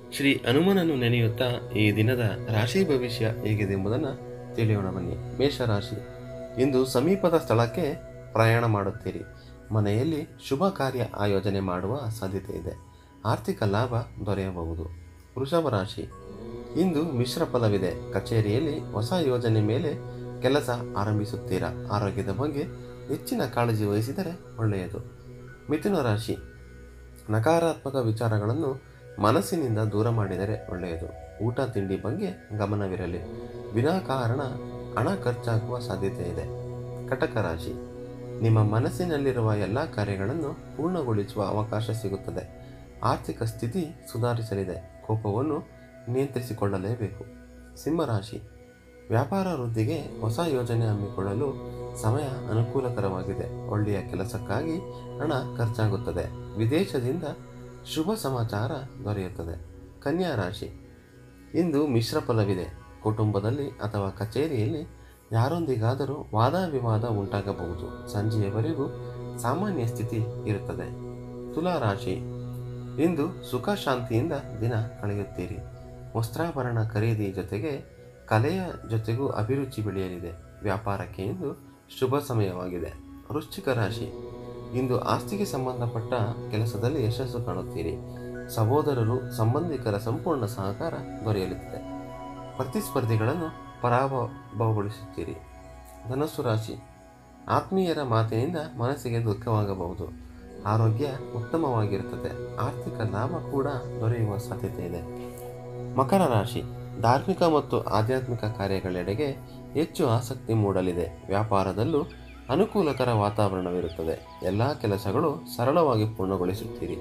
ಶ್ರೀ ಹನುಮನನ್ನು ನೆನೆಯುತ್ತಾ ಈ ದಿನದ ರಾಶಿ ಭವಿಷ್ಯ ಹೇಗಿದೆ ಎಂಬುದನ್ನು ತಿಳಿಯೋಣ ಬನ್ನಿ ಮೇಷರಾಶಿ ಇಂದು ಸಮೀಪದ ಸ್ಥಳಕ್ಕೆ ಪ್ರಯಾಣ ಮಾಡುತ್ತೀರಿ ಮನೆಯಲ್ಲಿ ಶುಭ ಕಾರ್ಯ ಆಯೋಜನೆ ಮಾಡುವ ಸಾಧ್ಯತೆ ಇದೆ ಆರ್ಥಿಕ ಲಾಭ ದೊರೆಯಬಹುದು ವೃಷಭ ರಾಶಿ ಇಂದು ಮಿಶ್ರ ಫಲವಿದೆ ಕಚೇರಿಯಲ್ಲಿ ಹೊಸ ಯೋಜನೆ ಮೇಲೆ ಕೆಲಸ ಆರಂಭಿಸುತ್ತೀರಾ ಆರೋಗ್ಯದ ಬಗ್ಗೆ ಹೆಚ್ಚಿನ ಕಾಳಜಿ ವಹಿಸಿದರೆ ಒಳ್ಳೆಯದು ಮಿಥುನ ರಾಶಿ ನಕಾರಾತ್ಮಕ ವಿಚಾರಗಳನ್ನು ಮನಸ್ಸಿನಿಂದ ದೂರ ಮಾಡಿದರೆ ಒಳ್ಳೆಯದು ಊಟ ತಿಂಡಿ ಬಗ್ಗೆ ಗಮನವಿರಲಿ ವಿನಾಕಾರಣ ಹಣ ಖರ್ಚಾಗುವ ಸಾಧ್ಯತೆ ಇದೆ ಕಟಕ ರಾಶಿ ನಿಮ್ಮ ಮನಸ್ಸಿನಲ್ಲಿರುವ ಎಲ್ಲ ಕಾರ್ಯಗಳನ್ನು ಪೂರ್ಣಗೊಳಿಸುವ ಅವಕಾಶ ಸಿಗುತ್ತದೆ ಆರ್ಥಿಕ ಸ್ಥಿತಿ ಸುಧಾರಿಸಲಿದೆ ಕೋಪವನ್ನು ನಿಯಂತ್ರಿಸಿಕೊಳ್ಳಲೇಬೇಕು ಸಿಂಹರಾಶಿ ವ್ಯಾಪಾರ ವೃದ್ಧಿಗೆ ಹೊಸ ಯೋಜನೆ ಹಮ್ಮಿಕೊಳ್ಳಲು ಸಮಯ ಅನುಕೂಲಕರವಾಗಿದೆ ಒಳ್ಳೆಯ ಕೆಲಸಕ್ಕಾಗಿ ಹಣ ಖರ್ಚಾಗುತ್ತದೆ ವಿದೇಶದಿಂದ ಶುಭ ಸಮಾಚಾರ ದೊರೆಯುತ್ತದೆ ಕನ್ಯಾ ರಾಶಿ ಇಂದು ಮಿಶ್ರ ಫಲವಿದೆ ಕುಟುಂಬದಲ್ಲಿ ಅಥವಾ ಕಚೇರಿಯಲ್ಲಿ ಯಾರೊಂದಿಗಾದರೂ ವಾದ ವಿವಾದ ಉಂಟಾಗಬಹುದು ಸಂಜೆಯವರೆಗೂ ಸಾಮಾನ್ಯ ಸ್ಥಿತಿ ಇರುತ್ತದೆ ತುಲಾ ರಾಶಿ ಇಂದು ಸುಖ ಶಾಂತಿಯಿಂದ ದಿನ ಕಳೆಯುತ್ತೀರಿ ವಸ್ತ್ರಾಭರಣ ಖರೀದಿ ಜೊತೆಗೆ ಕಲೆಯ ಜೊತೆಗೂ ಅಭಿರುಚಿ ಬೆಳೆಯಲಿದೆ ವ್ಯಾಪಾರಕ್ಕೆ ಇಂದು ಶುಭ ಸಮಯವಾಗಿದೆ ವೃಶ್ಚಿಕ ರಾಶಿ ಇಂದು ಆಸ್ತಿಗೆ ಸಂಬಂಧಪಟ್ಟ ಕೆಲಸದಲ್ಲಿ ಯಶಸ್ಸು ಕಾಣುತ್ತೀರಿ ಸಹೋದರರು ಸಂಬಂಧಿಕರ ಸಂಪೂರ್ಣ ಸಹಕಾರ ದೊರೆಯಲಿದೆ ಪ್ರತಿಸ್ಪರ್ಧಿಗಳನ್ನು ಪರಾಭವಗೊಳಿಸುತ್ತೀರಿ ಧನಸ್ಸು ರಾಶಿ ಆತ್ಮೀಯರ ಮಾತಿನಿಂದ ಮನಸ್ಸಿಗೆ ದುಃಖವಾಗಬಹುದು ಆರೋಗ್ಯ ಉತ್ತಮವಾಗಿರುತ್ತದೆ ಆರ್ಥಿಕ ಲಾಭ ಕೂಡ ದೊರೆಯುವ ಸಾಧ್ಯತೆ ಇದೆ ಮಕರ ರಾಶಿ ಧಾರ್ಮಿಕ ಮತ್ತು ಆಧ್ಯಾತ್ಮಿಕ ಕಾರ್ಯಗಳೆಡೆಗೆ ಹೆಚ್ಚು ಆಸಕ್ತಿ ಮೂಡಲಿದೆ ವ್ಯಾಪಾರದಲ್ಲೂ ಅನುಕೂಲಕರ ವಾತಾವರಣವಿರುತ್ತದೆ ಎಲ್ಲ ಕೆಲಸಗಳು ಸರಳವಾಗಿ ಪೂರ್ಣಗೊಳಿಸುತ್ತೀರಿ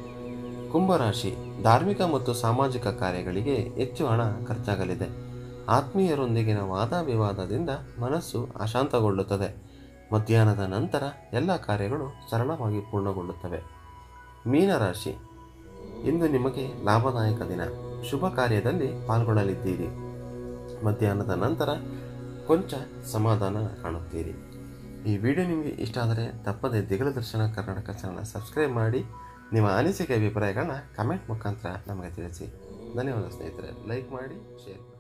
ಕುಂಭರಾಶಿ ಧಾರ್ಮಿಕ ಮತ್ತು ಸಾಮಾಜಿಕ ಕಾರ್ಯಗಳಿಗೆ ಹೆಚ್ಚು ಹಣ ಖರ್ಚಾಗಲಿದೆ ಆತ್ಮೀಯರೊಂದಿಗಿನ ವಾದ ವಿವಾದದಿಂದ ಮನಸ್ಸು ಅಶಾಂತಗೊಳ್ಳುತ್ತದೆ ಮಧ್ಯಾಹ್ನದ ನಂತರ ಎಲ್ಲ ಕಾರ್ಯಗಳು ಸರಳವಾಗಿ ಪೂರ್ಣಗೊಳ್ಳುತ್ತವೆ ಮೀನರಾಶಿ ಇಂದು ನಿಮಗೆ ಲಾಭದಾಯಕ ದಿನ ಶುಭ ಕಾರ್ಯದಲ್ಲಿ ಪಾಲ್ಗೊಳ್ಳಲಿದ್ದೀರಿ ಮಧ್ಯಾಹ್ನದ ನಂತರ ಕೊಂಚ ಸಮಾಧಾನ ಕಾಣುತ್ತೀರಿ ಈ ವಿಡಿಯೋ ನಿಮಗೆ ಇಷ್ಟ ಆದರೆ ತಪ್ಪದೆ ದಿಗಲ ದರ್ಶನ ಕರ್ನಾಟಕ ಚಾನಲ್ ಸಬ್ಸ್ಕ್ರೈಬ್ ಮಾಡಿ ನಿಮ್ಮ ಅನಿಸಿಕೆ ಅಭಿಪ್ರಾಯಗಳನ್ನ ಕಮೆಂಟ್ ಮುಖಾಂತರ ನಮಗೆ ತಿಳಿಸಿ ಧನ್ಯವಾದ ಸ್ನೇಹಿತರೆ ಲೈಕ್ ಮಾಡಿ ಶೇರ್ ಮಾಡಿ